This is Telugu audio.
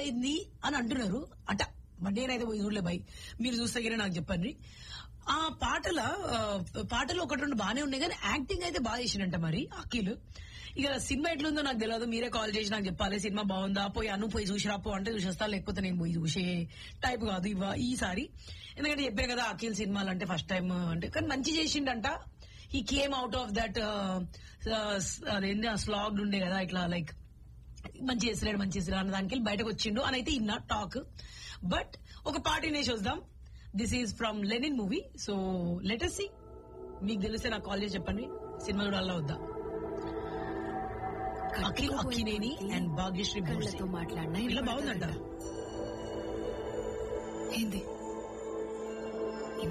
అయింది అని అంటున్నారు అట మరి నేనైతే పోయి చూడలే బై మీరు చూస్తే గిన నాకు చెప్పండి ఆ పాటల ఆ, పాటలు ఒకటి రెండు బానే ఉన్నాయి కానీ యాక్టింగ్ అయితే బాగా చేసినంట మరి అఖిల్ ఇక సినిమా ఎట్లుందో నాకు తెలియదు మీరే కాల్ చేసి నాకు చెప్పాలి సినిమా బాగుందా పోయి అను పోయి చూసి రాపో అంటే చూసేస్తా లేకపోతే నేను పోయి చూసే టైప్ కాదు ఇవ్వ ఈసారి ఎందుకంటే చెప్పాను కదా అఖిల్ సినిమాలు అంటే ఫస్ట్ టైం అంటే కానీ మంచి చేసిండంట ఈ కేమ్ అవుట్ ఆఫ్ దట్ అదేంటి ఆ స్లాగ్ ఉండే కదా ఇట్లా లైక్ మంచి చేసలేడు మంచి చేసలేడు అన్న దానికి వెళ్ళి బయటకు వచ్చిండు అని అయితే ఇన్న టాక్ బట్ ఒక పాట వినేసి వద్దాం this is from Lenin movie so letter C మీకు తెలిస్తే నాకు కాల్ చేసి చెప్పండి సినిమా చూడాలా వద్దా అఖిల్ అక్కినేని అండ్ భాగ్యశ్రీ భోస్లే కళ్ళతో మాట్లాడినా ఇలా బాగుందంట ఏంది